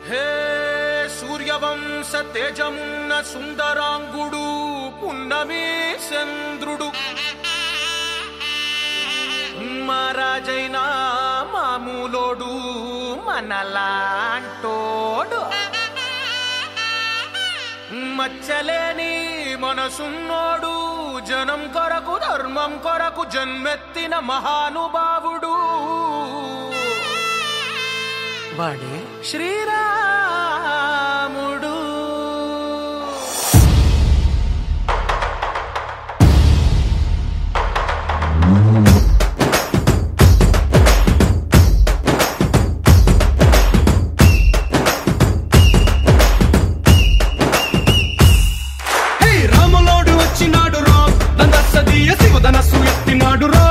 హే సూర్యవంశ తేజమున్న సుందరాంగుడు పున్నమి చంద్రుడు మహారాజైన మామూలోడు మనలాంటోడు మచ్చలేని మనసున్నోడు జనం కొరకు ధర్మం కొరకు జన్మెత్తిన మహానుభావుడు వాడే శ్రీరాముడు హే రాములోడు వచ్చినాడు రో దందసదీయ శివధనస్సు ఎత్తినాడు రో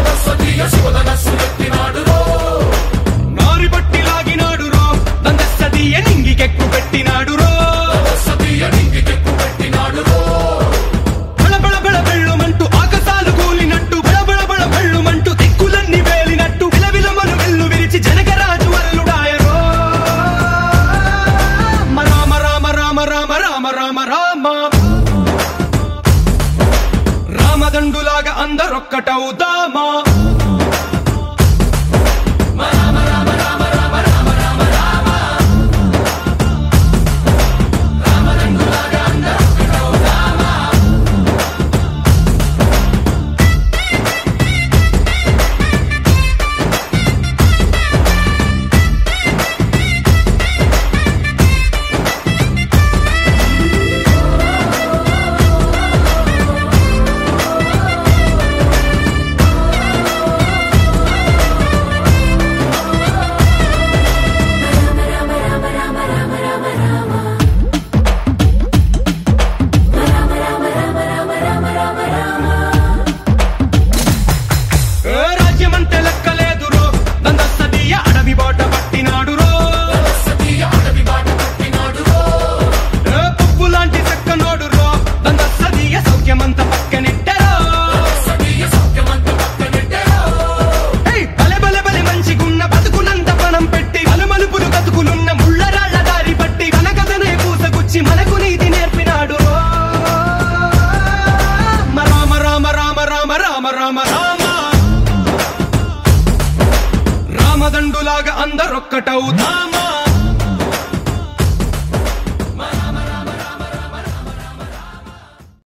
నారి బట్టి లాగినాడు రో దందసదీయ నింగికెక్కు పెట్టినాడు రో బళ బళ బళ బెళ్ళుమంటూ ఆకాశాలు కూలినట్టు బళ బళ బళ బెళ్ళుమంటూ దిక్కులన్నీ వేలినట్టు విలవిలమను వెల్లు విరిచి జనకరాజు అల్లుడాయరో రామ రామ రామ రామ రామ రామ రామ రామదండులాగా అందరొక్కటవుదామా ఏ రాజ్యమంటే లెక్కలేదు రో దందస్తీయ అడవి బాట పట్టినాడు రో ఏ పువ్వు లాంటి చక్కనోడు రో దందస్తీయ సౌఖ్యమంత పక్కనెట్టరో ఏయ్, బలె బలె బలె మంచిగున్న బతుకునంత పణం పెట్టి మలుమలుపులు బతుకులున్న ముళ్ళరాళ్ళ దారి పట్టి మన కథనే పూసగుచ్చి మనకు నీతి నేర్పినాడు రో రామ రామ రామ రామ రామ రామ రామ రామదండులాగా అందరొక్కటవుదామా